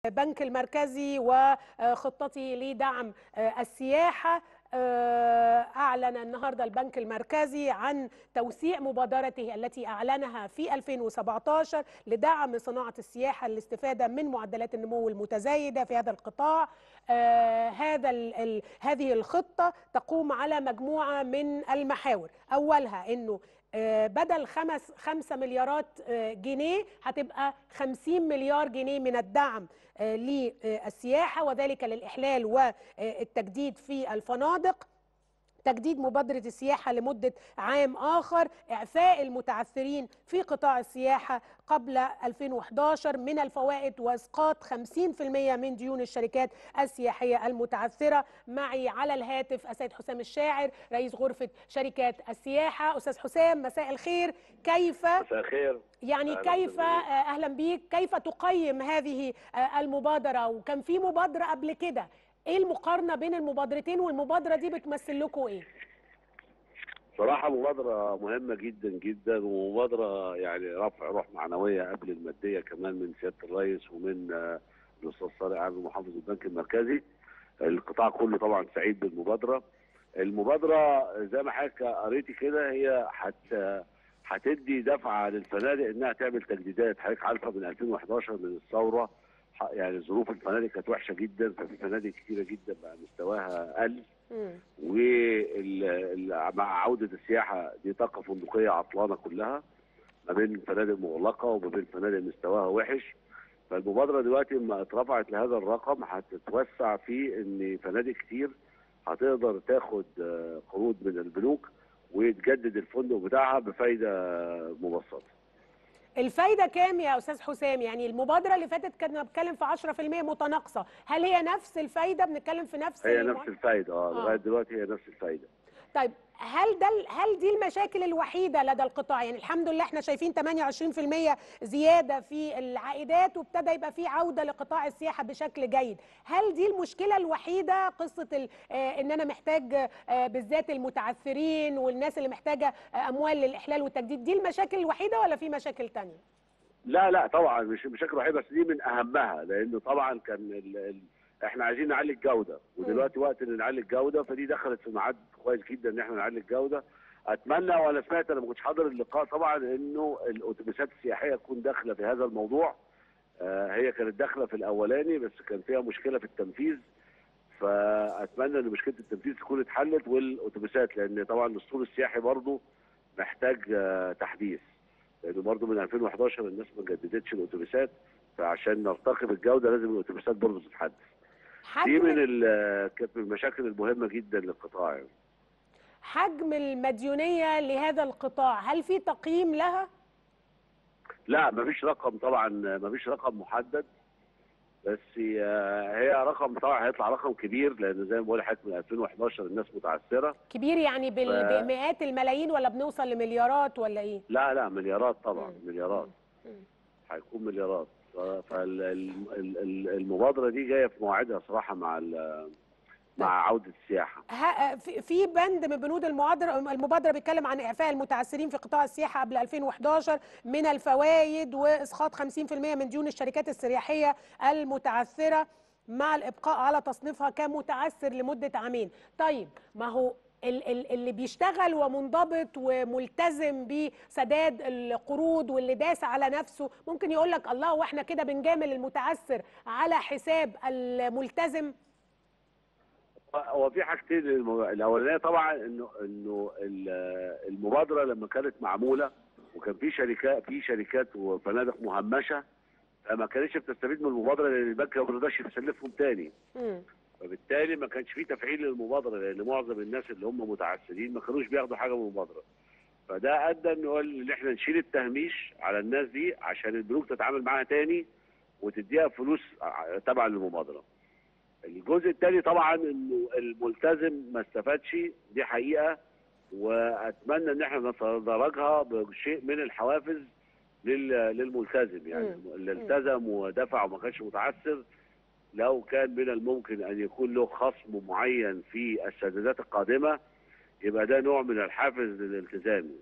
البنك المركزي وخطته لدعم السياحة أعلن النهاردة البنك المركزي عن توسيع مبادرته التي أعلنها في 2017 لدعم صناعة السياحة للاستفادة من معدلات النمو المتزايدة في هذا القطاع هذا ال هذه الخطة تقوم على مجموعة من المحاور أولها أنه بدل خمس خمسة مليارات جنيه هتبقى خمسين مليار جنيه من الدعم للسياحة وذلك للإحلال والتجديد في الفنادق تجديد مبادرة السياحة لمدة عام آخر إعفاء المتعثرين في قطاع السياحة قبل 2011 من الفوائد وإسقاط 50% من ديون الشركات السياحية المتعثرة معي على الهاتف السيد حسام الشاعر رئيس غرفة شركات السياحة أستاذ حسام مساء الخير كيف مساء الخير يعني أهلا كيف أهلا بيك كيف تقيم هذه المبادرة وكان في مبادرة قبل كده ايه المقارنه بين المبادرتين والمبادره دي بتمثل لكم ايه صراحة مبادرة مهمة جدا جدا ومبادرة يعني رفع روح معنوية قبل المادية كمان من سيادة الرئيس ومن الأستاذ طارق عامر محافظ البنك المركزي القطاع كله طبعا سعيد بالمبادرة المبادرة زي ما حضرتك قريتي كده هي حت هتدي دفعة للفنادق انها تعمل تجديدات حضرتك عارفة من 2011 من الثورة يعني ظروف الفنادق كانت وحشه جدا ففي فنادق كتيره جدا بقى مستواها قل ومع عوده السياحه دي طاقه فندقيه عطلانه كلها ما بين فنادق مغلقه وما بين فنادق مستواها وحش فالمبادره دلوقتي لما اترفعت لهذا الرقم هتتوسع في ان فنادق كتير هتقدر تاخد قروض من البنوك وتجدد الفندق بتاعها بفايده مبسطه الفايدة كام يا أستاذ حسام؟ يعني المبادرة اللي فاتت كنا بنتكلم في 10% متناقصة، هل هي نفس الفايدة؟ بنتكلم في نفس هي نفس الفايدة اه لغاية دلوقتي هي نفس الفايدة. طيب هل ده هل دي المشاكل الوحيده لدى القطاع يعني الحمد لله احنا شايفين 28% زياده في العائدات وابتدى يبقى في عوده لقطاع السياحه بشكل جيد هل دي المشكله الوحيده قصه آه ان انا محتاج آه بالذات المتعثرين والناس اللي محتاجه آه اموال للاحلال والتجديد دي المشاكل الوحيده ولا في مشاكل تانية لا لا طبعا مش مشاكل وحيده بس دي من اهمها لانه طبعا كان ال ال احنا عايزين نعلي الجوده ودلوقتي وقت ان نعلي الجوده فدي دخلت في ميعاد كويس جدا ان احنا نعلي الجوده اتمنى وانا سمعت انا ما كنتش حاضر اللقاء طبعا انه الاتوبيسات السياحيه تكون داخله في هذا الموضوع آه هي كانت داخله في الاولاني بس كان فيها مشكله في التنفيذ فاتمنى ان مشكله التنفيذ تكون اتحلت والاتوبيسات لان طبعا الاسطول السياحي برضه محتاج آه تحديث لانه برضه من 2011 الناس ما جددتش الاتوبيسات فعشان نرتقي بالجوده لازم الاتوبيسات برضه تتحدث دي من كانت من المشاكل المهمه جدا للقطاع يعني. حجم المديونيه لهذا القطاع هل في تقييم لها لا مفيش رقم طبعا مفيش رقم محدد بس هي رقم طبعا هيطلع رقم كبير لان زي ما بقول لحضرتك من 2011 الناس متعثره كبير يعني بال... ف... بمئات الملايين ولا بنوصل لمليارات ولا ايه؟ لا لا مليارات طبعا م. مليارات هيكون مليارات فالمبادره دي جايه في مواعيدها صراحه مع مع عوده السياحه. في بند من بنود المبادره المبادره بيتكلم عن اعفاء المتعثرين في قطاع السياحه قبل 2011 من الفوائد واسقاط 50% من ديون الشركات السياحيه المتعثره مع الابقاء على تصنيفها كمتعثر لمده عامين. طيب ما هو اللي بيشتغل ومنضبط وملتزم بسداد القروض واللي داس على نفسه ممكن يقول لك الله واحنا كده بنجامل المتعثر على حساب الملتزم هو في حاجتين الاولانيه طبعا انه انه المبادره لما كانت معموله وكان في شركات في شركات وفنادق مهمشه ما كانتش بتستفيد من المبادره لان البنك ما بيرضاش يسلفهم تاني فبالتالي ما كانش في تفعيل للمبادره لان معظم الناس اللي هم متعثرين ما كانوش بياخدوا حاجه من المبادره فده ادى ان احنا نشيل التهميش على الناس دي عشان البنوك تتعامل معاها تاني وتديها فلوس تبع للمبادره الجزء الثاني طبعا انه الملتزم ما استفادش دي حقيقه واتمنى ان احنا نتدرجها بشيء من الحوافز للملتزم يعني اللي التزم ودفع وما كانش متعثر لو كان من الممكن ان يكون له خصم معين في السدادات القادمه يبقى ده نوع من الحافز للالتزام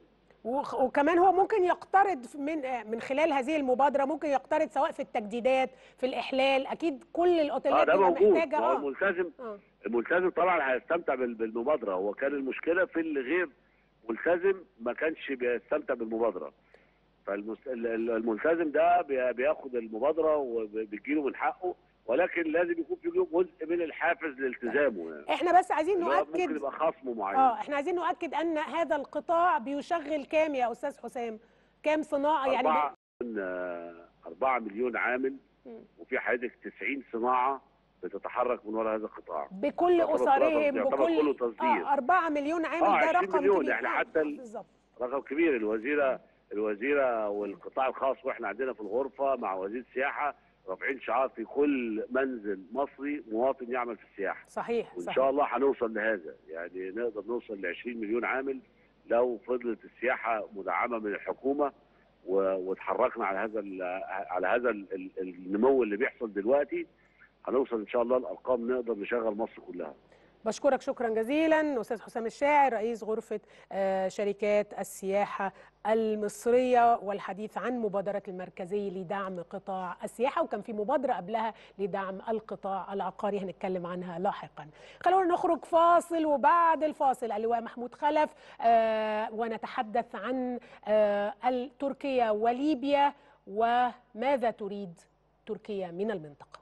وخ- وكمان هو ممكن يقترض من آه، من خلال هذه المبادره ممكن يقترض سواء في التجديدات في الاحلال اكيد كل اه الاوتيلات ده بيبقى موجود محتاجه ما هو اه الملتزم اه الملتزم طبعا هيستمتع بال- بالمبادره هو كان المشكله في اللي غير ملتزم ما كانش بيستمتع بالمبادره فالملتزم ده بي- بياخد المبادره وبتجيله من حقه ولكن لازم يكون في له جزء من الحافز لالتزامه يعني احنا بس عايزين اللي هو ممكن نؤكد يبقى خصم معين اه احنا عايزين نؤكد ان هذا القطاع بيشغل كام يا استاذ حسام كام صناعه يعني أربعة, آه، أربعة مليون عامل مم. وفي حوالي 90 صناعة بتتحرك من وراء هذا القطاع بكل يعتبر اسرهم يعتبر بكل كله تصدير. اه 4 مليون عامل آه، ده 20 رقم مليون، كبير إحنا آه، حتى آه، ال- بالظبط رقم كبير الوزيرة الوزيرة والقطاع الخاص واحنا عندنا في الغرفة مع وزير السياحة رافعين شعار في كل منزل مصري مواطن يعمل في السياحة صحيح وإن صحيح شاء الله هنوصل لهذا يعني نقدر نوصل ل 20 مليون عامل لو فضلت السياحة مدعمة من الحكومة و- واتحركنا على هذا ال- على هذا ال- ال- النمو اللي بيحصل دلوقتي هنوصل ان شاء الله لارقام نقدر نشغل مصر كلها بشكرك شكرا جزيلا استاذ حسام الشاعر رئيس غرفه آه، شركات السياحه المصريه والحديث عن مبادره المركزي لدعم قطاع السياحه وكان في مبادره قبلها لدعم القطاع العقاري هنتكلم عنها لاحقا خلونا نخرج فاصل وبعد الفاصل اللواء محمود خلف آه، ونتحدث عن آه، ال- تركيا وليبيا وماذا تريد تركيا من المنطقه